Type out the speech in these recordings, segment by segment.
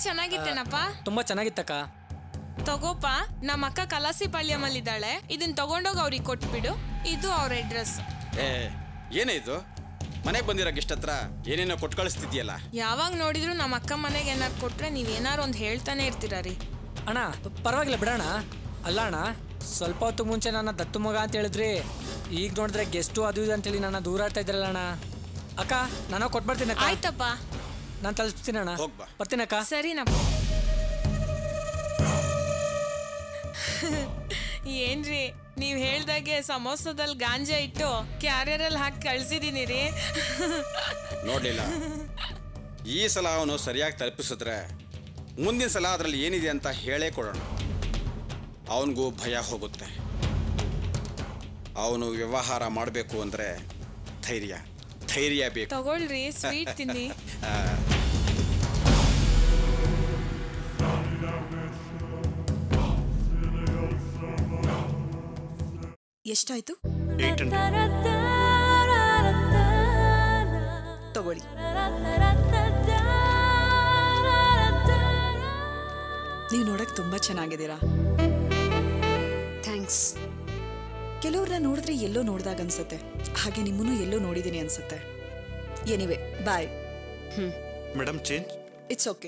ಚೆನ್ನಾಗಿತ್ತೇನಪ್ಪ ತುಂಬ ಚೆನ್ನಾಗಿತ್ತಕ್ಕ ತಗೋಪ ನಮ್ಮ ಅಕ್ಕ ಕಲಾಸಿ ಪಾಳ್ಯಮಲ್ಲಿದ್ದಾಳೆ ಇದನ್ನ ತಗೊಂಡೋಗಿ ಅವ್ರಿಗೆ ಕೊಟ್ಬಿಡು ಇದು ಅವ್ರ ಅಡ್ರೆಸ್ ಏ ಏನೇ ಇದು ಮನೆಗೆ ಬಂದಿರೋ ಗೆಸ್ಟ್ ಹತ್ರ ಏನೇನೋ ಕೊಟ್ಟು ಕಳಿಸ್ತಿದ್ಯಲ್ಲ ಯಾವಾಗ ನೋಡಿದ್ರು ನಮ್ಮ ಅಕ್ಕ ಮನೆಗೆ ಏನಾರು ಕೊಟ್ರೆ ನೀವ್ ಏನಾರು ಒಂದ್ ಹೇಳ್ತಾನೆ ಇರ್ತೀರ ರೀ ಅಣ್ಣ ಪ- ಪರವಾಗಿಲ್ಲ ಬಿಡೋಣ ಅಲ್ಲ ಅಣ್ಣ ಸ್ವಲ್ಪ ಹೊತ್ತು ಮುಂಚೆ ನನ್ನ ದತ್ತು ಮಗ ಅಂತ ಹೇಳಿದ್ರಿ ಈಗ ನೋಡಿದ್ರೆ ಗೆಸ್ಟು ಅದು ಇದು ಅಂತೇಳಿ ನನ್ನ ದೂರ ಆಡ್ತಾ ಇದ್ರಲ್ಲ ಅಣ್ಣ ಅಕ್ಕ ನಾನು ಕೊಟ್ಬರ್ತೀನಿ ಅಕ್ಕ ಆಯ್ತಪ್ಪ ನಾನು ತಲುಪಿಸ್ತೀನಿ ಅಣ್ಣ ಹೋಗ್ಬಾ. ಬರ್ತೀನಕ್ಕ ಸರಿನಪ್ಪ ಏನ್ರಿ ನೀವ್ ಹೇಳ್ದಾಗೆ ಸಮೋಸದಲ್ಲಿ ಗಾಂಜಾ ಇಟ್ಟು ಕ್ಯಾರಿಯರಲ್ಲಿ ಹಾಕಿ ಕಳ್ಸಿದೀನಿ ರೀ ನೋಡ್ಲಿಲ್ಲ ಈ ಸಲ ಅವನು ಸರಿಯಾಗಿ ತಲುಪಿಸಿದ್ರೆ ಮುಂದಿನ ಸಲ ಅದರಲ್ಲಿ ಏನಿದೆ ಅಂತ ಹೇಳೇ ಕೊಡೋಣ ಅವನಿಗೂ ಭಯ ಹೋಗುತ್ತೆ ಅವನು ವ್ಯವಹಾರ ಮಾಡಬೇಕು ಅಂದರೆ ಧೈರ್ಯ ಧೈರ್ಯ ಬೇಕು ತಗೊಳ್ರಿ ಸ್ವೀಟ್ ತಿನ್ನಿ ಎಷ್ಟಾಯ್ತು ಏಯ್ಟ್ ಹಂಡ್ರೆಡ್ ತಗೊಳ್ಳಿ ನೀವು ನೋಡಕ್ ತುಂಬಾ ಚೆನ್ನಾಗಿದ್ದೀರಾ ಥ್ಯಾಂಕ್ಸ್ ಕೆಲವ್ರನ್ನ ನೋಡಿದ್ರೆ ಎಲ್ಲೋ ನೋಡ್ದಾಗ ಅನ್ಸುತ್ತೆ ಹಾಗೆ ನಿಮ್ಮನ್ನು ಎಲ್ಲೋ ನೋಡಿದ್ದೀನಿ ಅನ್ಸುತ್ತೆ anyway bye madam change it's okay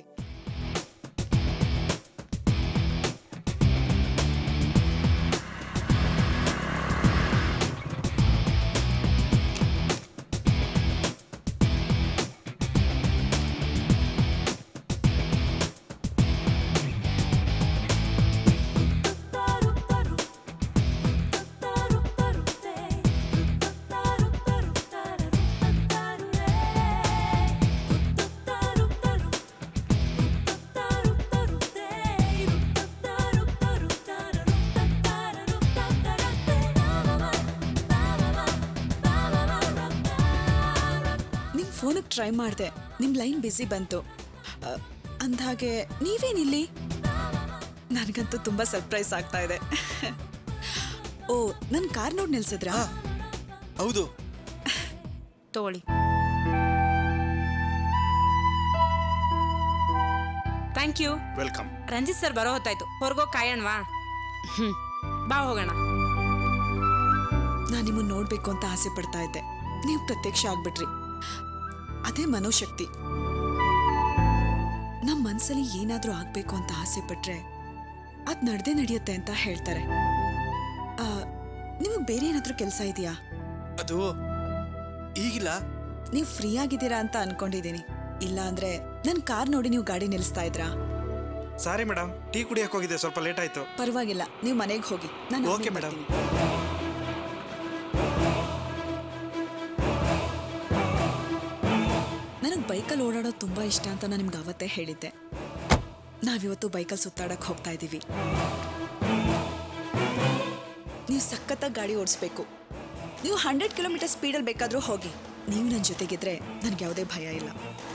ನಿಮ್ ಫೋನಿಗೆ ಟ್ರೈ ಮಾಡಿದೆ ನಿಮ್ ಲೈನ್ ಬ್ಯುಸಿ ಬಂತು ಅ, ಅಂದ್ಹಾಗೆ ನೀವೇನಿಲ್ಲಿ ನನಗಂತೂ ತುಂಬಾ ಸರ್ಪ್ರೈಸ್ ಆಗ್ತಾ ಇದೆ ಓ ನನ್ನ ಕಾರ್ ನೋಡಿ ನಿಲ್ಸಿದ್ರಾ ಹೌದು ತಗೊಳ್ಳಿ thank you welcome Ranjit sir ಬರೋ ಹೊತ್ತಾಯ್ತು ಹೊರಗೋ ಕಾಯಣ್ವಾ ಹ್ಮ್ ಬಾ ಹೋಗೋಣ ನಾನು ನಿಮ್ಮನ್ನ ನೋಡ್ಬೇಕು ಅಂತ ಆಸೆ ಪಡ್ತಾ ಇದ್ದೆ ನೀವು ಪ್ರತ್ಯಕ್ಷ ಆಗ್ಬಿಟ್ರಿ ಅದೇ ಮನೋಶಕ್ತಿ ನಮ್ಮ ಮನ್ಸಲ್ಲಿ ಏನಾದ್ರೂ ಆಗ್ಬೇಕು ಅಂತ ಆಸೆ ಪಟ್ರೆ ಅದ್ ನಡ್ದೇ ನಡೆಯುತ್ತೆ ಅಂತ ಹೇಳ್ತಾರೆ ಆ, ನಿಮಗೆ ಬೇರೆ ಏನಾದ್ರೂ ಕೆಲಸ ಇದೆಯಾ ಅದು ಈಗಿಲ್ಲ ನೀವು ಫ್ರೀ ಆಗಿದ್ದೀರಾ ಅಂತ ಅನ್ಕೊಂಡಿದ್ದೀನಿ ಇಲ್ಲ ಅಂದ್ರೆ ನನ್ನ ಕಾರ್ ನೋಡಿ ನೀವು ಗಾಡಿ ನಿಲ್ಲಿಸ್ತಾ ಇದ್ರಾ ಸಾರಿ ಮೇಡಮ್ ಟೀ ಕುಡಿಯಕ್ಕೆ ಹೋಗಿದೆ ಸ್ವಲ್ಪ ಲೇಟ್ ಆಯ್ತು ಪರವಾಗಿಲ್ಲ ನೀವು ಮನೆಗೆ ಹೋಗಿ ನಾನು Okay, madam. ನನಗೆ ಬೈಕಲ್ಲಿ ಓಡಾಡೋದು ತುಂಬಾ ಇಷ್ಟ ಅಂತ ನಾನು ನಿಮ್ಗೆ ಅವತ್ತೇ ಹೇಳಿದ್ದೆ ನಾವಿವತ್ತು ಬೈಕಲ್ಲಿ ಸುತ್ತಾಡಕ್ ಹೋಗ್ತಾ ಇದ್ದೀವಿ ನೀವು ಸಖತ್ತಾಗಿ ಗಾಡಿ ಓಡಿಸ್ಬೇಕು ನೀವು ಹಂಡ್ರೆಡ್ ಕಿಲೋಮೀಟರ್ ಸ್ಪೀಡಲ್ಲಿ ಬೇಕಾದರೂ ಹೋಗಿ ನೀವು ನನ್ನ ಜೊತೆಗಿದ್ರೆ ನನಗೆ ಯಾವುದೇ ಭಯ ಇಲ್ಲ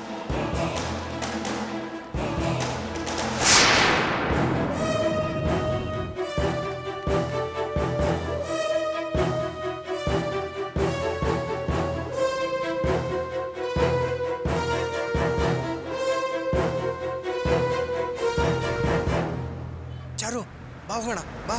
ಚಾರು ಬಾ ಹೋಗೋಣ ಬಾ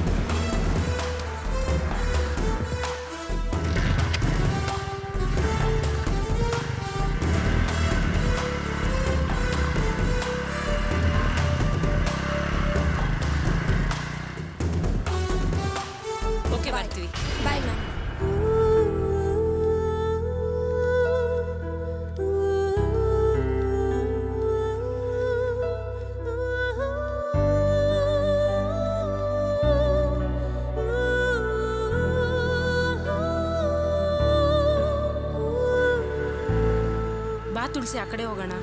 ಓಕೆ ಬರ್ತೀವಿ ಬಾಯ್ ಮ್ಯಾಮ್ ಬಾ ತುಳಸಿ ಆ ಕಡೆ ಹೋಗೋಣ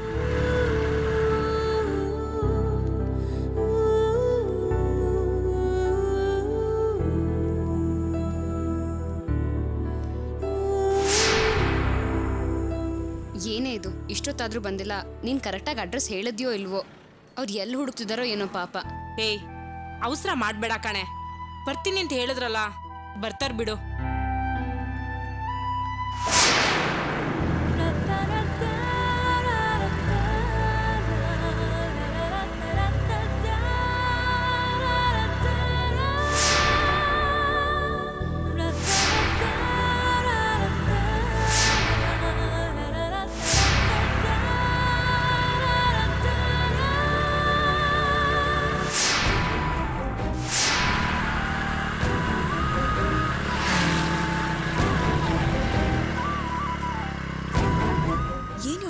ಏನೇ ಇದು ಇಷ್ಟೊತ್ತಾದ್ರೂ ಬಂದಿಲ್ಲ ನೀನ್ ಕರೆಕ್ಟಾಗಿ ಅಡ್ರೆಸ್ ಹೇಳಿದ್ಯೋ ಇಲ್ವೋ ಅವ್ರು ಎಲ್ಲಿ ಹುಡುಕ್ತಿದಾರೋ ಏನೋ ಪಾಪ ಏಯ್ ಅವಸರ ಮಾಡ್ಬೇಡ ಕಣೆ ಬರ್ತೀನಿ ಅಂತ ಹೇಳಿದ್ರಲ್ಲ ಬರ್ತಾರ ಬಿಡು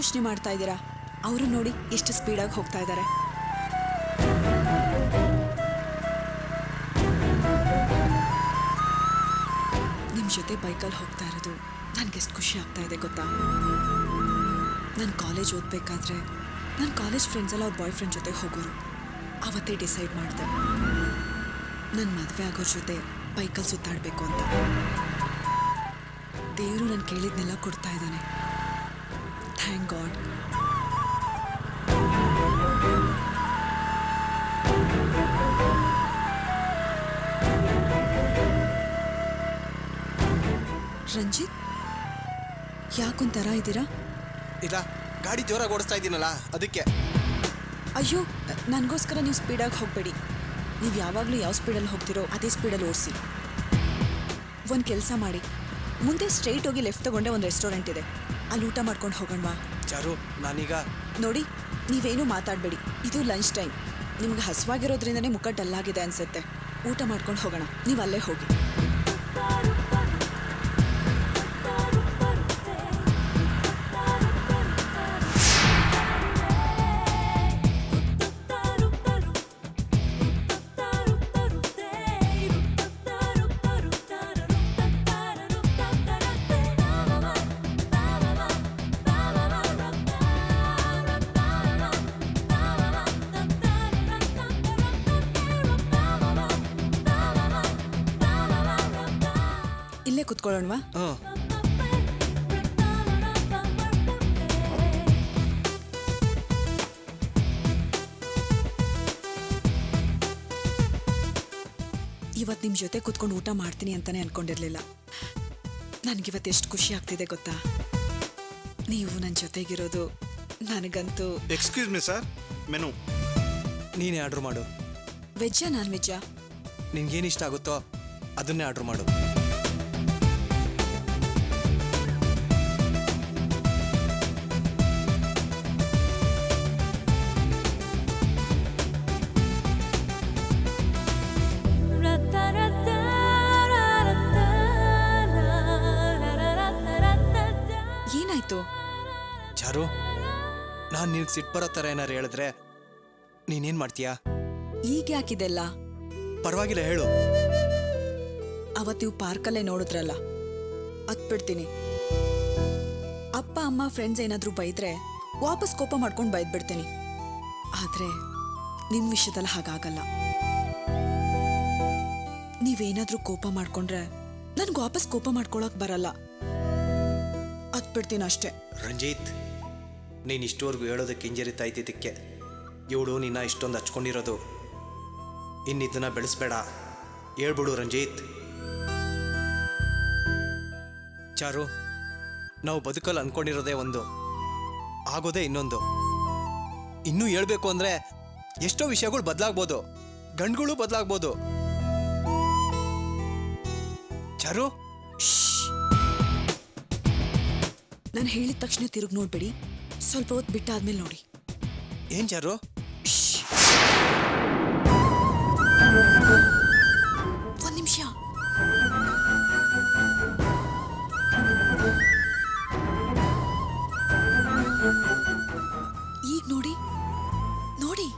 ಯೋಚನೆ ಮಾಡ್ತಾ ಇದ್ದೀರಾ ಅವರು ನೋಡಿ ಎಷ್ಟು ಸ್ಪೀಡಾಗಿ ಹೋಗ್ತಾ ಇದ್ದಾರೆ ನಿಮ್ಮ ಜೊತೆ ಬೈಕಲ್ಲಿ ಹೋಗ್ತಾ ಇರೋದು ನನಗೆ ಎಷ್ಟು ಖುಷಿ ಆಗ್ತಾ ಇದೆ ಗೊತ್ತಾ ನಾನು ಕಾಲೇಜ್ ಓದಬೇಕಾದ್ರೆ ನನ್ನ ಕಾಲೇಜ್ ಫ್ರೆಂಡ್ಸ್ ಎಲ್ಲ ಅವ್ರ ಬಾಯ್ ಫ್ರೆಂಡ್ ಜೊತೆ ಹೋಗೋರು ಅವತ್ತೇ ಡಿಸೈಡ್ ಮಾಡಿದೆ ನನ್ನ ಮದುವೆ ಆಗೋರ ಜೊತೆ ಬೈಕಲ್ಲಿ ಸುತ್ತಾಡಬೇಕು ಅಂತ ದೇವರು ನಾನು ಕೇಳಿದ್ನೆಲ್ಲ ಕೊಡ್ತಾ ಇದ್ದಾನೆ ಥ್ಯಾಂಕ್ ಗಾಡ್ ರಂಜಿತ್ ಯಾಕೊಂಥರ ಇದ್ದೀರಾ ಇಲ್ಲ ಗಾಡಿ ಜೋರಾಗಿ ಓಡಿಸ್ತಾ ಇದ್ದೀನಲ್ಲ ಅದಕ್ಕೆ ಅಯ್ಯೋ ನನಗೋಸ್ಕರ ನೀವು ಸ್ಪೀಡಾಗಿ ಹೋಗಬೇಡಿ ನೀವು ಯಾವಾಗಲೂ ಯಾವ ಸ್ಪೀಡಲ್ಲಿ ಹೋಗ್ತಿರೋ ಅದೇ ಸ್ಪೀಡಲ್ಲಿ ಓಡಿಸಿ ಒಂದು ಕೆಲಸ ಮಾಡಿ ಮುಂದೆ ಸ್ಟ್ರೈಟ್ ಹೋಗಿ ಲೆಫ್ಟ್ ತಗೊಂಡೆ ಒಂದು ರೆಸ್ಟೋರೆಂಟ್ ಇದೆ ಅಲ್ಲಿ ಊಟ ಮಾಡ್ಕೊಂಡು ಹೋಗೋಣವಾ ಚಾರು ನಾನೀಗ ನೋಡಿ ನೀವೇನು ಮಾತಾಡಬೇಡಿ ಇದು ಲಂಚ್ ಟೈಮ್ ನಿಮ್ಗೆ ಹಸುವಾಗಿರೋದ್ರಿಂದನೇ ಮುಖ ಡಲ್ ಆಗಿದೆ ಅನ್ಸುತ್ತೆ ಊಟ ಮಾಡ್ಕೊಂಡು ಹೋಗೋಣ ನೀವು ಅಲ್ಲೇ ಹೋಗಿ ಇಲ್ಲೇ ಕುತ್ಕೊಳ್ಳೋಣವಾ ಹ್ಞೂ ಇವತ್ತು ನಿಮ್ಮ ಜೊತೆ ಕುತ್ಕೊಂಡು ಊಟ ಮಾಡ್ತೀನಿ ಅಂತಾನೆ ಅನ್ಕೊಂಡಿರ್ಲಿಲ್ಲ ನನಗಿವತ್ತು ಎಷ್ಟು ಖುಷಿ ಆಗ್ತಿದೆ ಗೊತ್ತಾ ನೀವು ನನ್ನ ಜೊತೆಗಿರೋದು ನನಗಂತೂ ಎಕ್ಸ್ಕ್ಯೂಸ್ ಮಿ ಸರ್ ಮೆನು ನೀನೇ ಆರ್ಡ್ರ್ ಮಾಡು ವೆಜ್ಜಾ ನಾನ್ ವೆಜ್ಜಾ ನಿನ್ಗೇನು ಇಷ್ಟ ಆಗುತ್ತೋ ಅದನ್ನೇ ಆರ್ಡ್ರ್ ಮಾಡು ಏನಾಯ್ತು ಚಾರು ನಾನು ನಿನ್ಗೆ ಸಿಟ್ಟು ಬರೋ ಥರ ಏನಾರು ಹೇಳಿದ್ರೆ ನೀನೇನು ಮಾಡ್ತೀಯಾ ಈಗ ಯಾಕಿದೆಲ್ಲ ಪರವಾಗಿಲ್ಲ ಹೇಳು ಅವತ್ತು ನೀವು ಪಾರ್ಕಲ್ಲೇ ನೋಡಿದ್ರಲ್ಲ ಅತ್ಬಿಡ್ತೀನಿ ಅಪ್ಪ ಅಮ್ಮ ಫ್ರೆಂಡ್ಸ್ ಏನಾದರೂ ಬೈದ್ರೆ ವಾಪಸ್ ಕೋಪ ಮಾಡ್ಕೊಂಡು ಬೈದ್ಬಿಡ್ತೀನಿ ಆದರೆ ನಿಮ್ಮ ವಿಷಯದಲ್ಲಿ ಹಾಗಾಗಲ್ಲ ನೀವೇನಾದರೂ ಕೋಪ ಮಾಡ್ಕೊಂಡ್ರೆ ನನ್ಗೆ ವಾಪಸ್ ಕೋಪ ಮಾಡ್ಕೊಳಕ್ ಬರಲ್ಲ ಅತ್ಬಿಡ್ತೀನಿ ಅಷ್ಟೇ ರಂಜಿತ್ ನೀನು ಇಷ್ಟವರೆಗೂ ಹೇಳೋದಕ್ಕೆ ಹಿಂಜರಿತಾ ಇದ್ದಿದ್ದಕ್ಕೆ ಇವಳು ನಿನ್ನ ಇಷ್ಟೊಂದು ಹಚ್ಕೊಂಡಿರೋದು ಇನ್ನಿದ್ದನ್ನ ಬೆಳೆಸ್ಬೇಡ ಹೇಳ್ಬಿಡು ರಂಜಿತ್ ಚಾರು ನಾವು ಬದುಕಲ್ಲಿ ಅನ್ಕೊಂಡಿರೋದೇ ಒಂದು ಆಗೋದೇ ಇನ್ನೊಂದು ಇನ್ನೂ ಹೇಳ್ಬೇಕು ಅಂದ್ರೆ ಎಷ್ಟೋ ವಿಷಯಗಳು ಬದಲಾಗ್ಬೋದು ಗಂಡುಗಳು ಬದಲಾಗ್ಬೋದು ಚಾರು ನಾನು ಹೇಳಿದ ತಕ್ಷಣ ತಿರುಗಿ ನೋಡ್ಬೇಡಿ ಸ್ವಲ್ಪ ಹೊತ್ತು ಬಿಟ್ಟಾದ್ಮೇಲೆ ನೋಡಿ ಏನ್ ಚಾರು ಒಂದ್ ನಿಮಿಷ ಈಗ ನೋಡಿ ನೋಡಿ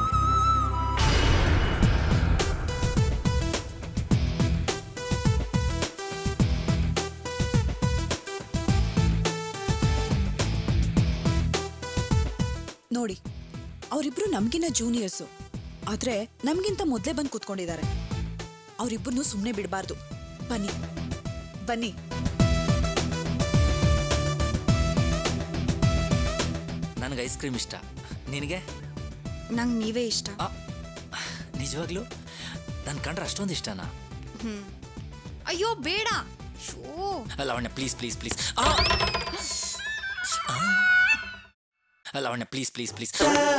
ನೋಡಿ ಅವರಿಬ್ರು ನಮ್ಗಿನ್ನ ಜೂನಿಯರ್ಸು ಆದ್ರೆ ನಮ್ಗಿಂತ ಮೊದಲೇ ಬಂದು ಕೂತ್ಕೊಂಡಿದ್ದಾರೆ ಅವರಿಬ್ಬರನ್ನು ಸುಮ್ಮನೆ ಬಿಡಬಾರ್ದು ಬನ್ನಿ ಬನ್ನಿ ನನಗೆ ಐಸ್ ಕ್ರೀಮ್ ಇಷ್ಟ ನಿನಗೆ ನಂಗೆ ನೀವೇ ಇಷ್ಟ ಆ, ನಿಜವಾಗ್ಲೂ ನನ್ನ ಕಂಡ್ರೆ ಅಷ್ಟೊಂದು ಇಷ್ಟನಾ ಅಯ್ಯೋ ಬೇಡ ಶೋ Lavanya please please please Lavanya please please please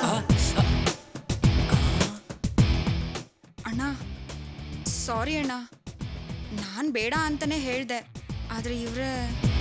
ಅಣ್ಣ ಸಾರಿ ಅಣ್ಣ ನಾನು ಬೇಡ ಅಂತಾನೆ ಹೇಳ್ದೆ ಆದ್ರೆ ಇವ್ರೆ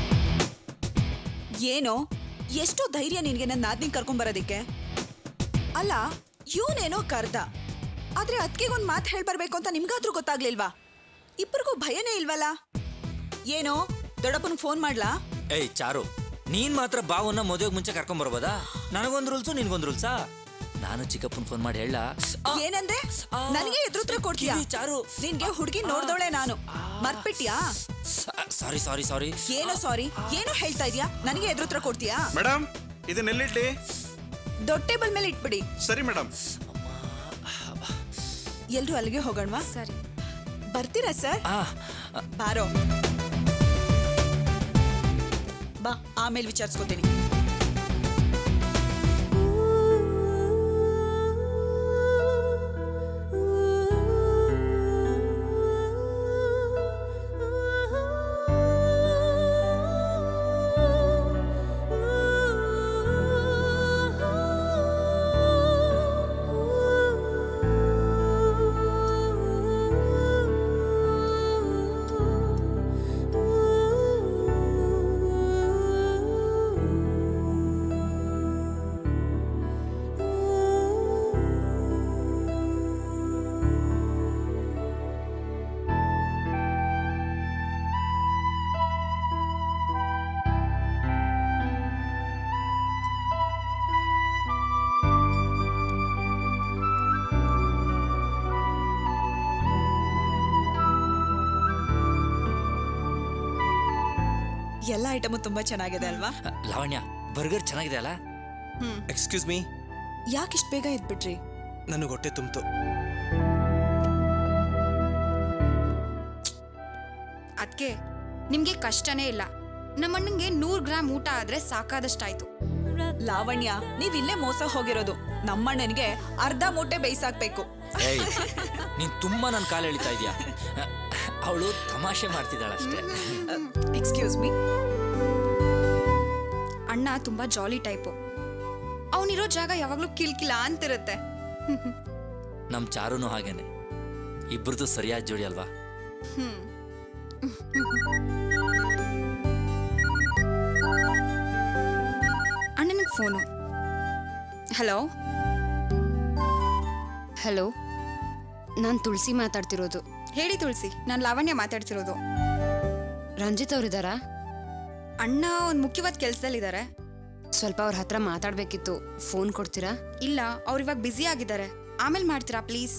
ಏನೋ ಎಷ್ಟೋ ಧೈರ್ಯ ನಿನ್ಗೆ ನನ್ನ ನಾದ್ನಿಗೆ ಕರ್ಕೊಂಡ್ ಬರೋದಿಕ್ಕೆ ಅಲ್ಲ ಇವನೇನೋ ಕರ್ದ ಆದ್ರೆ ಅದಕ್ಕೆಗೊಂದು ಮಾತು ಹೇಳ್ಬರ್ಬೇಕು ಅಂತ ನಿಮ್ಗಾದ್ರೂ ಗೊತ್ತಾಗ್ಲಿಲ್ವಾ ಇಬ್ಬರಿಗೂ ಭಯನೇ ಇಲ್ವಲ್ಲ ಏನೋ ದೊಡ್ಡಪ್ಪನಿಗೆ ಫೋನ್ ಮಾಡ್ಲಾ ಏಯ್ ಚಾರು ನೀನ್ ಮಾತ್ರ ಬಾವನ್ನ ಮದುವೆಗೆ ಮುಂಚೆ ಕರ್ಕೊಂಡ್ ಬರ್ಬೋದಾ ನನಗೊಂದು ರೂಲ್ಸು ನಿನ್ಗೊಂದು ರೂಲ್ಸಾ ನಾನು ಚಿಕ್ಕಪ್ಪನ್ ಫೋನ್ ಮಾಡಿ ಹೇಳ ಏನಂದೆ ನನಗೆ ಎದುರುತ್ರ ಕೊಡ್ತೀಯಾ ಚಾರು ನಿನ್ಗೆ ಹುಡುಗಿ ನೋಡ್ದೋಳೆ ನಾನು ಮರ್ತ್ಬಿಟ್ಯಾ ಸಾರಿ ಸಾರಿ ಸಾರಿ ಏನೋ ಸಾರಿ ಏನೋ ಹೇಳ್ತಾ ಇದೀಯಾ ನನಗೆ ಎದುರುತ್ರ ಕೊಡ್ತೀಯಾ ಮೇಡಮ್ ಇದನ್ನೆಲ್ಲಿಡ್ಲಿ ದೊಡ್ಡ ಟೇಬಲ್ ಮೇಲೆ ಇಟ್ಬಿಡಿ ಸರಿ ಮೇಡಮ್ ಎಲ್ರು ಅಲ್ಲಿಗೆ ಹೋಗೋಣವಾ ಸರಿ ಬರ್ತೀರಾ ಸರ್ ಆ ಬಾರೋ ಬಾ ಆಮೇಲೆ ವಿಚಾರಿಸ್ಕೋತೀನಿ ಎಲ್ಲ ಐಟಮು ತುಂಬಾ ಚೆನ್ನಾಗಿದೆ ಅಲ್ವಾ ಲಾವಣ್ಯ ಬರ್ಗರ್ ಚೆನ್ನಾಗಿದೆ ಅಲ್ಲ ಎಕ್ಸ್ಕ್ಯೂಸ್ ಮೀ ಯಾಕೆ ಇಷ್ಟು ಬೇಗ ಎದ್ಬಿಟ್ರಿ ನನಗೆ ಹೊಟ್ಟೆ ತುಂಬಿತು ಅದಕ್ಕೆ ನಿಮಗೆ ಕಷ್ಟನೇ ಇಲ್ಲ ನಮ್ಮಣ್ಣಂಗೆ ನೂರು ಗ್ರಾಮ್ ಊಟ ಆದ್ರೆ ಸಾಕಾದಷ್ಟಾಯ್ತು ಲಾವಣ್ಯ ನೀವ್ ಇಲ್ಲೇ ಮೋಸ ಹೋಗಿರೋದು ನಮ್ಮಣ್ಣನಿಗೆ ಅರ್ಧ ಮೂಟೆ ಬೇಯಿಸಾಕ್ಬೇಕು ಏಯ್ ನೀನ್ ತುಂಬಾ ನನ್ನ ಕಾಲು ಎಳಿತಾ ಇದೀಯ ಅವಳು ತಮಾಷೆ ಮಾಡ್ತಿದ್ದಾಳಷ್ಟೇ ಎಕ್ಸ್ಕ್ಯೂಸ್ ಮೀ ಅಣ್ಣ ತುಂಬಾ ಜಾಲಿ ಟೈಪು ಅವನಿರೋ ಜಾಗ ಯಾವಾಗ್ಲೂ ಕಿಲ್ಕಿಲ ಅಂತಿರುತ್ತೆ ನಮ್ ಚಾರುನು ಹಾಗೇನೆ ಇಬ್ರದ್ದು ಸರಿಯಾದ ಜೋಡಿ ಅಲ್ವಾ ಅಣ್ಣನಿಗೆ ಫೋನು ಹಲೋ ಹಲೋ ನಾನು ತುಳಸಿ ಮಾತಾಡ್ತಿರೋದು ಹೇಳಿ ತುಳಸಿ ನಾನು ಲಾವಣ್ಯ ಮಾತಾಡ್ತಿರೋದು ರಂಜಿತ್ ಅವರಿದ್ದಾರಾ ಅಣ್ಣ ಒಂದು ಮುಖ್ಯವಾದ ಕೆಲಸದಲ್ಲಿದ್ದಾರೆ ಸ್ವಲ್ಪ ಅವ್ರ ಹತ್ರ ಮಾತಾಡ್ಬೇಕಿತ್ತು ಫೋನ್ ಕೊಡ್ತೀರಾ ಇಲ್ಲ ಅವ್ರು ಇವಾಗ ಬ್ಯುಸಿ ಆಗಿದ್ದಾರೆ ಆಮೇಲೆ ಮಾಡ್ತೀರಾ ಪ್ಲೀಸ್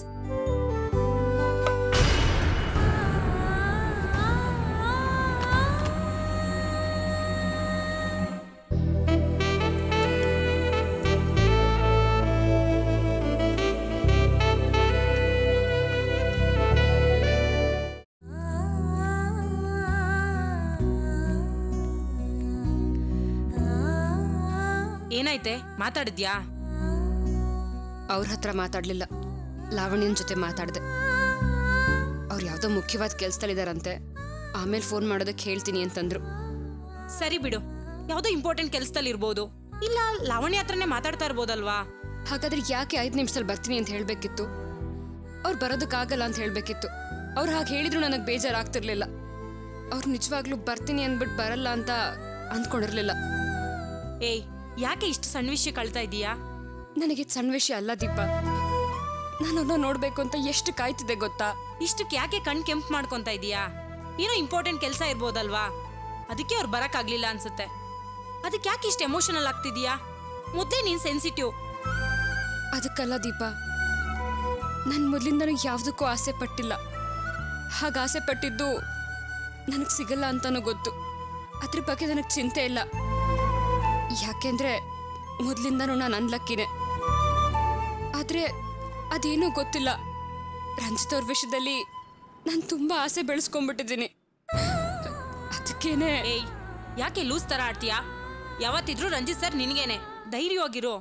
ಏನಾಯ್ತೆ ಮಾತಾಡಿದ್ಯಾ ಅವ್ರ ಹತ್ರ ಮಾತಾಡ್ಲಿಲ್ಲ ಲಾವಣ್ಯನ ಜೊತೆ ಮಾತಾಡ್ದೆ ಅವ್ರು ಯಾವುದೋ ಮುಖ್ಯವಾದ ಕೆಲ್ಸದಲ್ಲಿದ್ದಾರಂತೆ ಆಮೇಲೆ ಫೋನ್ ಮಾಡೋದಕ್ಕೆ ಹೇಳ್ತೀನಿ ಅಂತಂದ್ರು ಸರಿ ಬಿಡು ಯಾವುದೋ ಇಂಪಾರ್ಟೆಂಟ್ ಕೆಲಸದಲ್ಲಿ ಇರ್ಬೋದು ಇಲ್ಲ ಲಾವಣ್ಯ ಹತ್ರನೇ ಮಾತಾಡ್ತಾ ಇರ್ಬೋದಲ್ವಾ ಹಾಗಾದ್ರೆ ಯಾಕೆ ಐದು ನಿಮಿಷದಲ್ಲಿ ಬರ್ತೀನಿ ಅಂತ ಹೇಳ್ಬೇಕಿತ್ತು ಅವ್ರು ಬರೋದಕ್ಕಾಗಲ್ಲ ಅಂತ ಹೇಳ್ಬೇಕಿತ್ತು ಅವ್ರು ಹಾಗೆ ಹೇಳಿದ್ರು ನನಗೆ ಬೇಜಾರಾಗ್ತಿರ್ಲಿಲ್ಲ ಅವ್ರು ನಿಜವಾಗ್ಲೂ ಬರ್ತೀನಿ ಅಂದ್ಬಿಟ್ಟು ಬರಲ್ಲ ಅಂತ ಅಂದ್ಕೊಂಡಿರ್ಲಿಲ್ಲ ಏಯ್ ಯಾಕೆ ಇಷ್ಟು ಸಣ್ಣ ವಿಷಯ ಕಳ್ತಾ ಇದೀಯಾ ನನಗೆ ಸಣ್ಣ ವಿಷಯ ಅಲ್ಲ ದೀಪ ನಾನು ಅವ್ರನ್ನ ನೋಡ್ಬೇಕು ಅಂತ ಎಷ್ಟು ಕಾಯ್ತಿದ್ದೆ ಗೊತ್ತಾ ಇಷ್ಟಕ್ಕೆ ಯಾಕೆ ಕಣ್ ಕೆಂಪು ಮಾಡ್ಕೊಂತ ಇದೀಯಾ ಏನೋ ಇಂಪಾರ್ಟೆಂಟ್ ಕೆಲಸ ಇರ್ಬೋದಲ್ವಾ ಅದಕ್ಕೆ ಅವ್ರು ಬರಕ್ಕಾಗ್ಲಿಲ್ಲ ಅನ್ಸುತ್ತೆ ಅದಕ್ಕೆ ಯಾಕೆ ಇಷ್ಟು ಎಮೋಷನಲ್ ಆಗ್ತಿದೀಯಾ ಮೊದಲೇ ನೀನ್ ಸೆನ್ಸಿಟಿವ್ ಅದಕ್ಕಲ್ಲ ದೀಪ ನಾನು ಮೊದಲಿಂದನೂ ಯಾವುದಕ್ಕೂ ಆಸೆ ಪಟ್ಟಿಲ್ಲ ಹಾಗೆ ಆಸೆ ಪಟ್ಟಿದ್ದು ನನಗೆ ಸಿಗಲ್ಲ ಅಂತನೂ ಗೊತ್ತು ಅದ್ರ ಬಗ್ಗೆ ನನಗೆ ಚಿಂತೆ ಇಲ್ಲ ಯಾಕೆಂದ್ರೆ ಮೊದಲಿಂದನೂ ನಾನು ಅನ್ಲಕ್ಕಿನೇ ಆದರೆ ಅದೇನೂ ಗೊತ್ತಿಲ್ಲ ರಂಜಿತ್ ಅವ್ರ ವಿಷಯದಲ್ಲಿ ನಾನು ತುಂಬ ಆಸೆ ಬೆಳೆಸ್ಕೊಂಡ್ಬಿಟ್ಟಿದ್ದೀನಿ ಅದಕ್ಕೇನೆ ಏಯ್ ಯಾಕೆ ಲೂಸ್ ತರ ಆಡ್ತೀಯಾ ಯಾವತ್ತಿದ್ರು ರಂಜಿತ್ ಸರ್ ನಿನಗೇನೆ ಧೈರ್ಯವಾಗಿರು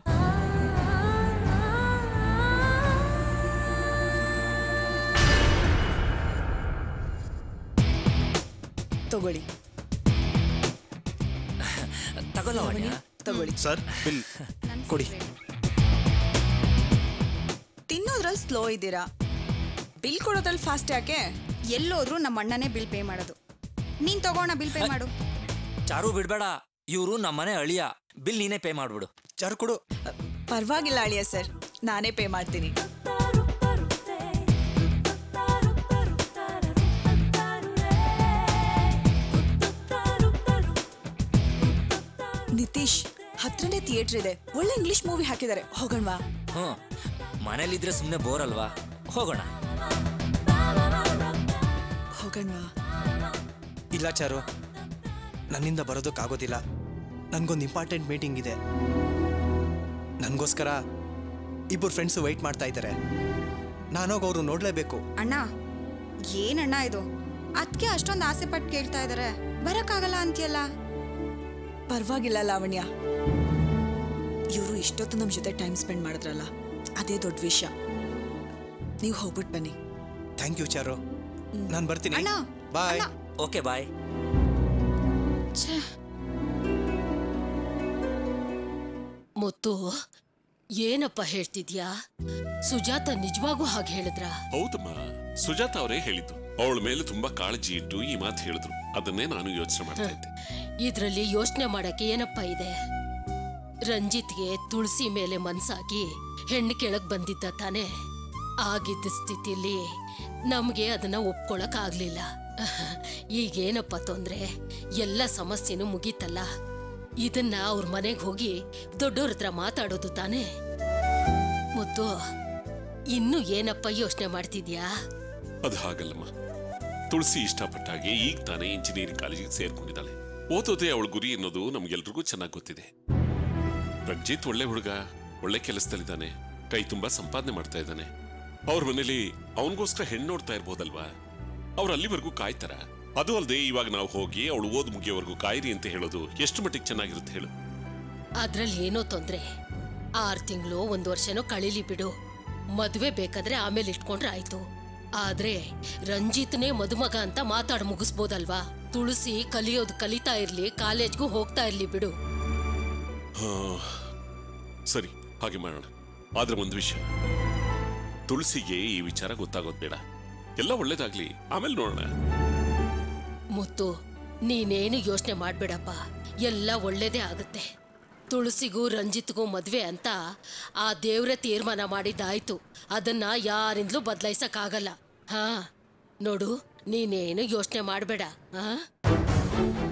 ತಗೊಳ್ಳಿ ತಗೋ ಲಾವಣ್ಯ ತಗೊಳ್ಳಿ ಸರ್ ಬಿಲ್ ಕೊಡಿ ತಿನ್ನೋದ್ರಲ್ಲಿ ಸ್ಲೋ ಇದ್ದೀರಾ ಬಿಲ್ ಕೊಡೋದ್ರಲ್ಲಿ ಫಾಸ್ಟ್ ಯಾಕೆ ಎಲ್ಲೋದ್ರೂ ನಮ್ಮ ಅಣ್ಣನೇ ಬಿಲ್ ಪೇ ಮಾಡೋದು ನೀನ್ ತಗೋಣ ಬಿಲ್ ಪೇ ಮಾಡು ಚಾರು ಬಿಡ್ಬೇಡ ಇವರು ನಮ್ಮನೆ ಅಳಿಯ ಬಿಲ್ ನೀನೇ ಪೇ ಮಾಡ್ಬಿಡು ಚಾರು ಕೊಡು ಪರವಾಗಿಲ್ಲ ಅಳಿಯ ಸರ್ ನಾನೇ ಪೇ ಮಾಡ್ತೀನಿ ನಿತೀಶ್ ಹತ್ರನೇ ಥಿಯೇಟರ್ ಇದೆ ಒಳ್ಳೆ ಇಂಗ್ಲಿಷ್ ಮೂವಿ ಹಾಕಿದ್ದಾರೆ ಹೋಗೋಣವಾ ಹ್ಞೂ ಮನೇಲಿದ್ರೆ ಸುಮ್ಮನೆ ಬೋರ್ ಅಲ್ವಾ ಹೋಗೋಣ ಹೋಗೋಣವಾ ಇಲ್ಲ ಚಾರು ನನ್ನಿಂದ ಬರೋದಕ್ಕಾಗೋದಿಲ್ಲ ನನಗೊಂದು ಇಂಪಾರ್ಟೆಂಟ್ ಮೀಟಿಂಗ್ ಇದೆ ನನಗೋಸ್ಕರ ಇಬ್ಬರು ಫ್ರೆಂಡ್ಸು ವೆಯ್ಟ್ ಮಾಡ್ತಾ ಇದ್ದಾರೆ ನಾನೋಗಿ ಅವರು ನೋಡಲೇಬೇಕು ಅಣ್ಣ ಏನಣ್ಣ ಇದು ಅದಕ್ಕೆ ಅಷ್ಟೊಂದು ಆಸೆ ಪಟ್ಟು ಕೇಳ್ತಾ ಇದ್ದಾರೆ ಬರಕ್ಕಾಗಲ್ಲ ಅಂತೀಯಲ್ಲ ಪರವಾಗಿಲ್ಲ ಲಾವಣ್ಯ ಇವರು ಇಷ್ಟೊತ್ತು ನಮ್ಮ ಜೊತೆ ಟೈಮ್ ಸ್ಪೆಂಡ್ ಮಾಡಿದ್ರಲ್ಲ ಅದೇ ದೊಡ್ಡ ವಿಷಯ ನೀವು ಹೋಗ್ಬಿಟ್ಟು ಬನ್ನಿ ಥ್ಯಾಂಕ್ ಯು ಚಾರು ನಾನು ಬರ್ತೀನಿ ಅಣ್ಣ, ಬಾಯ್ ಓಕೆ ಬಾಯ್ ಛೇ ಮುತ್ತು ಏನಪ್ಪ ಹೇಳ್ತಿದ್ಯಾ ಸುಜಾತ ನಿಜವಾಗೂ ಹಾಗೆ ಹೇಳಿದ್ರ ಹೌದಮ್ಮ ಸುಜಾತ ಅವರೇ ಹೇಳಿದ್ದು ಅವಳ ಮೇಲೆ ತುಂಬಾ ಕಾಳಜಿ ಇಟ್ಟು ಈ ಮಾತು ಹೇಳಿದ್ರು ಅದನ್ನೇ ನಾನು ಯೋಚನೆ ಮಾಡ್ತಾ ಇದ್ದೆ ಇದ್ರಲ್ಲಿ ಯೋಚನೆ ಮಾಡಕ್ಕೆ ಏನಪ್ಪ ಇದೆ ರಂಜಿತ್ಗೆ ತುಳಸಿ ಮೇಲೆ ಮನ್ಸಾಗಿ ಹೆಣ್ಣು ಕೆಳಗ್ ಬಂದಿದ್ದ ತಾನೆ ಆಗಿದ್ದ ಸ್ಥಿತಿಲಿ ನಮ್ಗೆ ಅದನ್ನ ಒಪ್ಕೊಳಕ್ ಆಗ್ಲಿಲ್ಲ ಈಗೇನಪ್ಪ ತೊಂದ್ರೆ ಎಲ್ಲ ಸಮಸ್ಯೆನೂ ಮುಗೀತಲ್ಲ ಇದನ್ನ ಅವ್ರ ಮನೆಗೆ ಹೋಗಿ ದೊಡ್ಡವ್ರ ಹತ್ರ ಮಾತಾಡೋದು ತಾನೇ ಮುದ್ದು ಇನ್ನು ಏನಪ್ಪ ಯೋಚನೆ ಮಾಡ್ತಿದ್ಯಾ ಅದು ಹಾಗಲ್ಲಮ್ಮ ತುಳಸಿ ಇಷ್ಟಪಟ್ಟಾಗೆ ಈಗ ತಾನೇ ಇಂಜಿನಿಯರಿಂಗ್ ಕಾಲೇಜಿಗೆ ಸೇರ್ಕೊಂಡಿದ್ದಾಳೆ ಓದೋದೇ ಅವಳ ಗುರಿ ಅನ್ನೋದು ನಮ್ಗೆಲ್ರಿಗೂ ಚೆನ್ನಾಗಿ ಗೊತ್ತಿದೆ ರಂಜಿತ್ ಒಳ್ಳೆ ಹುಡುಗ ಒಳ್ಳೆ ಕೆಲಸದಲ್ಲಿದ್ದಾನೆ ಕೈ ತುಂಬಾ ಸಂಪಾದನೆ ಮಾಡ್ತಾ ಇದ್ದಾನೆ ಅವ್ರ ಮನೇಲಿ ಅವನಿಗೋಸ್ಕರ ಹೆಣ್ಣು ನೋಡ್ತಾ ಇರ್ಬೋದಲ್ವಾ ಅವ್ರು ಅಲ್ಲಿವರೆಗೂ ಕಾಯ್ತಾರ ಅದು ಅಲ್ಲದೆ ಇವಾಗ ನಾವು ಹೋಗಿ ಅವಳು ಓದ್ ಮುಗಿಯೋವರೆಗೂ ಕಾಯಿರಿ ಅಂತ ಹೇಳೋದು ಎಷ್ಟು ಮಟ್ಟಿಗೆ ಚೆನ್ನಾಗಿರುತ್ತೆ ಹೇಳು ಅದ್ರಲ್ಲಿ ಏನೋ ತೊಂದ್ರೆ ಆರ್ ತಿಂಗಳು ಒಂದ್ ವರ್ಷನೋ ಕಳೀಲಿ ಬಿಡು ಮದ್ವೆ ಬೇಕಾದ್ರೆ ಆಮೇಲೆ ಇಟ್ಕೊಂಡ್ರೆ ಆಯ್ತು ಆದ್ರೆ ರಂಜಿತ್ನೇ ಮದುಮಗ ಅಂತ ಮಾತಾಡ್ ಮುಗಿಸ್ಬೋದಲ್ವಾ ತುಳಸಿ ಕಲಿಯೋದು ಕಲಿತಾ ಇರ್ಲಿ ಕಾಲೇಜ್ಗೂ ಹೋಗ್ತಾ ಇರ್ಲಿ ಬಿಡು ಹಾ, ಸರಿ ಹಾಗೆ ಮಾಡೋಣ ಆದ್ರೆ ಒಂದು ವಿಷಯ ತುಳಸಿಗೆ ಈ ವಿಚಾರ ಗೊತ್ತಾಗೋದ್ ಬೇಡ ಎಲ್ಲ ಒಳ್ಳೇದಾಗ್ಲಿ ಆಮೇಲೆ ನೋಡೋಣ ಮುತ್ತು ನೀನೇನು ಯೋಚನೆ ಮಾಡ್ಬೇಡಪ್ಪ ಎಲ್ಲ ಒಳ್ಳೇದೇ ಆಗುತ್ತೆ ತುಳಸಿಗೂ ರಂಜಿತ್ಗೂ ಮದ್ವೆ ಅಂತ ಆ ದೇವ್ರೆ ತೀರ್ಮಾನ ಮಾಡಿದ್ದಾಯ್ತು ಅದನ್ನ ಯಾರಿಂದಲೂ ಬದಲಾಯಿಸಕ್ಕಾಗಲ್ಲ ಹಾ ನೋಡು ನೀನೇನು ಯೋಚನೆ ಮಾಡಬೇಡ ಹಾ